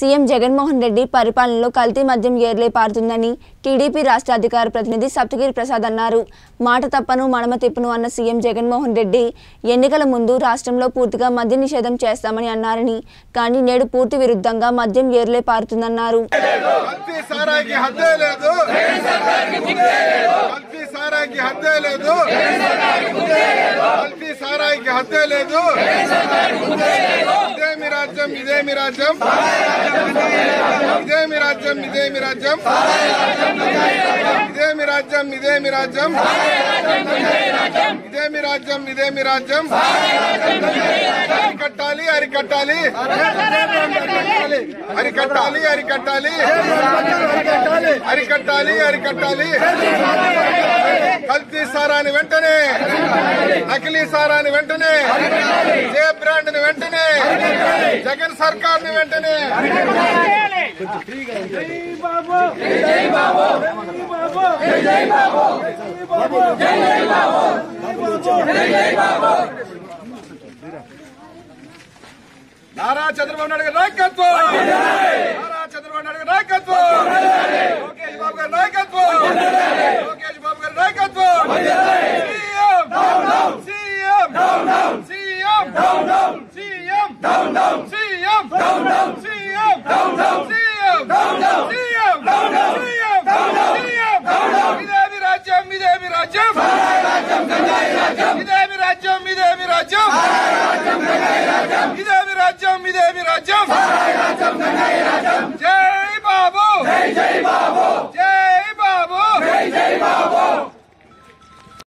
CM Jaganmohan Reddy పరిపాలనలో కల్తీ మద్యం ఏర్లే పారుతుందని టీడీపీ రాష్ట్ర అధికార ప్రతినిధి సప్తగిరి ప్రసాద్ అన్నారు మాట తప్పను మడమ తిప్పును అన్న సీఎం జగన్మోహన్ రెడ్డి ఎన్నికల ముందు రాష్ట్రంలో పూర్తిగా మద్య నిషేధం చేస్తామని అన్నారని కానీ నేడు పూర్తి విరుద్ధంగా మద్యం ఏర్లే పారుతుందన్నారు కల్తీ సారాకి హద్దే లేదు కల్తీ సారాకి హద్దే లేదు కల్తీ సారాకి హద్దే లేదు ఇదేమి రాజ్యం ఇదేమి రాజ్యం ఇదేమి రాజ్యం ఇదేమి రాజ్యం ఇదేమి రాజ్యం ఇదేమి రాజ్యం ఇదేమి రాజ్యం ఇదేమి రాజ్యం అరికట్టాలి అరికట్టాలి అరికట్టాలి అరికట్టాలి అరికట్టాలి అరికట్టాలి కల్తీ సారాని వెంటనే నకిలీ సారాని వెంటనే జే బ్రాండ్ ని వెంటనే జగన్ సర్కార్ ని వెంటనే నారా చంద్రబాబు నాయుడు గారి నాయకత్వం నారా చంద్రబాబు నాయుడు గారి నాయకత్వం లోకేష్ బాబు గారి నాయకత్వం లోకేష్ బాబు గారి నాయకత్వం CM CM CM CM CM CM CM CM CM ఇదేమి రాజ్యం ఇదేమి రాజ్యం ఇదేమి